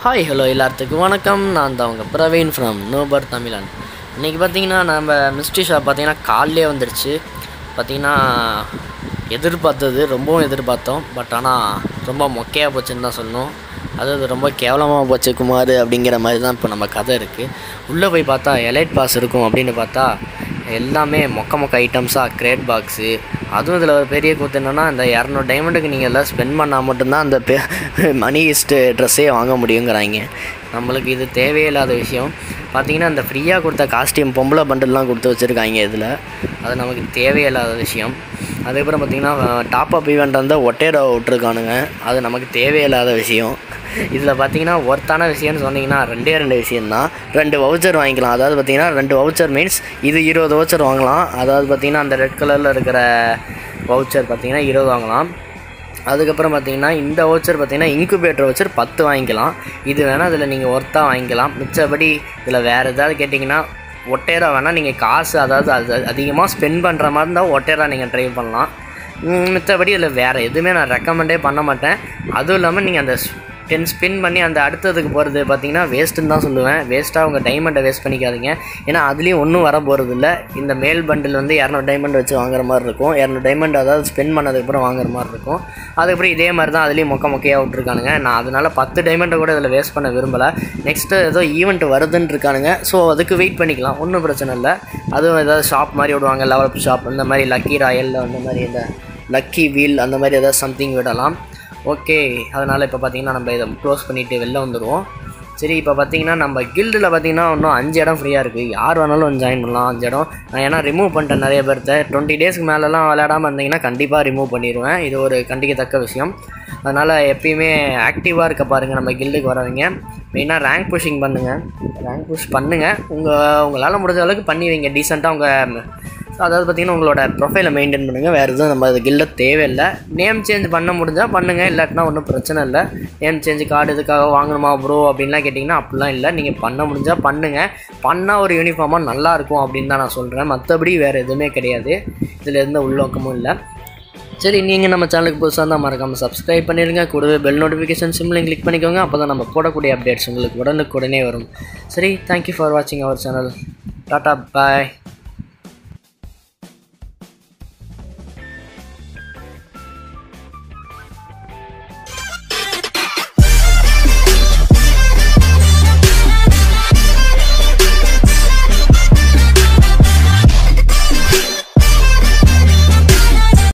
hi hello எல்லாத்துக்கும் வணக்கம் நான் தான் உங்கள் பிரவீன் ஃப்ரம் நோபர் தமிழன் இன்றைக்கி பார்த்தீங்கன்னா நம்ம மிஸ்ட்ரி ஷாப் பார்த்தீங்கன்னா காலையிலே வந்துருச்சு பார்த்தீங்கன்னா எதிர்பார்த்தது ரொம்பவும் எதிர்பார்த்தோம் பட் ஆனால் ரொம்ப மொக்கையாக போச்சுன்னு தான் சொல்லணும் அதாவது ரொம்ப கேவலமாக போச்சு குமார் அப்படிங்கிற மாதிரி தான் இப்போ நம்ம கதை இருக்குது உள்ளே போய் பார்த்தா எலைட் பாஸ் இருக்கும் அப்படின்னு பார்த்தா எல்லாமே மொக்க மொக்க ஐட்டம்ஸாக கிரேட் பாக்ஸு அதுவும் இதில் ஒரு பெரிய கூத்து என்னென்னா இந்த இரநூறு டைமண்டுக்கு நீங்கள் எல்லாம் ஸ்பெண்ட் பண்ணால் மட்டும்தான் அந்த பெ மணி ஈஸ்ட்டு ட்ரெஸ்ஸே வாங்க முடியுங்கிறாங்க நம்மளுக்கு இது தேவையில்லாத விஷயம் பார்த்தீங்கன்னா இந்த ஃப்ரீயாக கொடுத்த காஸ்டியூம் பொம்பளை பண்டல்லாம் கொடுத்து வச்சுருக்காங்க இதில் அது நமக்கு தேவையில்லாத விஷயம் அதுக்கப்புறம் பார்த்தீங்கன்னா டாப் அப் ஈவெண்ட் வந்து ஒட்டேரோ விட்ருக்கானுங்க அது நமக்கு தேவையில்லாத விஷயம் இதில் பார்த்தீங்கன்னா ஒர்த்தான விஷயம்னு சொன்னீங்கன்னா ரெண்டே ரெண்டு விஷயம்தான் ரெண்டு வவுச்சர் வாங்கிக்கலாம் அதாவது பார்த்தீங்கன்னா ரெண்டு வவுச்சர் மீன்ஸ் இது இருபது வவுச்சர் வாங்கலாம் அதாவது பார்த்தீங்கன்னா அந்த ரெட் கலரில் இருக்கிற வவுச்சர் பார்த்தீங்கன்னா இருபது வாங்கலாம் அதுக்கப்புறம் பார்த்தீங்கன்னா இந்த வவுச்சர் பார்த்தீங்கன்னா இன்குபேட்டர் வவுச்சர் பத்து வாங்கிக்கலாம் இது வேணால் அதில் நீங்கள் ஒர்த்தாக வாங்கிக்கலாம் மிச்சபடி இதில் வேறு ஏதாவது கேட்டிங்கன்னா ஒட்டேரா வேணால் நீங்கள் காசு அதாவது அது அதிகமாக ஸ்பெண்ட் பண்ணுற மாதிரி இருந்தால் ஒட்டேரா நீங்கள் ட்ரை பண்ணலாம் ம், மித்தபடி இதில் வேறு எதுவுமே நான் ரெக்கமெண்டே பண்ண மாட்டேன் அதுவும் இல்லாமல் நீங்கள் அந்த டென் ஸ்பின் பண்ணி அந்த அடுத்ததுக்கு போகிறது பார்த்தீங்கன்னா வேஸ்ட்டுன்னு தான் சொல்லுவேன் வேஸ்ட்டாக உங்கள் டைமண்டை வேஸ்ட் பண்ணிக்காதீங்க ஏன்னா அதுலேயும் ஒன்றும் வர போகிறது இல்லை இந்த மேல் பண்டில் வந்து இரநூறு டைமண்ட் வச்சு வாங்குற மாதிரி இருக்கும் இரநூறு டைமண்ட் அதாவது ஸ்பெண்ட் பண்ணதுக்கப்புறம் வாங்குற மாதிரி இருக்கும் அதுக்கப்புறம் இதே மாதிரி தான் அதுலேயும் மொக்க மொக்கையாக விட்ருக்கானுங்க நான் அதனால் பத்து டைமண்டை கூட இதில் வேஸ்ட் பண்ண விரும்பலை நெக்ஸ்ட்டு ஏதோ ஈவெண்ட் வருதுன்னு இருக்கானுங்க ஸோ அதுக்கு வெயிட் பண்ணிக்கலாம் ஒன்றும் பிரச்சனை இல்லை அதுவும் ஏதாவது ஷாப் மாதிரி விடுவாங்க லெவலப் ஷாப் இந்த மாதிரி லக்கி ராயல் அந்த மாதிரி இந்த லக்கி வீல் அந்த மாதிரி ஏதாவது சம்திங் விடலாம் ஓகே அதனால் இப்போ பார்த்தீங்கன்னா நம்ம இதை க்ளோஸ் பண்ணிவிட்டு வெளில வந்துடுவோம் சரி இப்போ பார்த்தீங்கன்னா நம்ம கில்டில் பார்த்தீங்கன்னா இன்னும் அஞ்சு இடம் ஃப்ரீயாக இருக்குது யார் வேணாலும் வந்து ஜாயின் பண்ணலாம் அஞ்சு இடம் நான் ஏன்னா ரிமூவ் பண்ணிட்டேன் நிறைய பேர்த்த டுவெண்ட்டி டேஸ்க்கு மேலெலாம் விளையாடாமல் இருந்தீங்கன்னா கண்டிப்பாக ரிமூவ் பண்ணிடுவேன் இது ஒரு கண்டிக்கத்தக்க விஷயம் அதனால் எப்பயுமே ஆக்டிவாக இருக்க பாருங்கள் நம்ம கில்டுக்கு வரவங்க மெயினாக ரேங்க் புஷிங் பண்ணுங்கள் ரேங்க் புஷ் பண்ணுங்கள் உங்கள் உங்களால் முடிஞ்ச அளவுக்கு பண்ணி வைங்க டீசெண்டாக உங்கள் அதாவது பார்த்தீங்கன்னா உங்களோட ப்ரொஃபைலை மெயின்டைன் பண்ணுங்கள் வேறு எதுவும் நம்ம அது கில்ல தேவையில்லை நேம் சேஞ்ச் பண்ண முடிஞ்சால் பண்ணுங்கள் இல்லாட்டினா ஒன்றும் பிரச்சனை இல்லை நேம் சேஞ்ச் கார்டு இதுக்காக வாங்கணுமா ப்ரோ அப்படின்லாம் கேட்டிங்கன்னா அப்படிலாம் இல்லை நீங்கள் பண்ண முடிஞ்சால் பண்ணுங்கள் பண்ணால் ஒரு யூனிஃபார்மாக நல்லாயிருக்கும் அப்படின்னு தான் நான் சொல்கிறேன் மற்றபடி வேறு எதுவுமே கிடையாது இதில் எந்த உள்நோக்கமும் இல்லை சரி நீங்கள் நம்ம சேனலுக்கு புதுசாக இருந்தால் மறக்காமல் சப்ஸ்கிரைப் பண்ணிடுங்க கூடவே பெல் நோட்டிஃபிகேஷன் சிம்லையும் கிளிக் பண்ணிக்கோங்க அப்போ தான் நம்ம போடக்கூடிய அப்டேட்ஸ் உங்களுக்கு உடனுக்குடனே வரும் சரி தேங்க்யூ ஃபார் வாட்சிங் அவர் சேனல் டாட்டா பாய்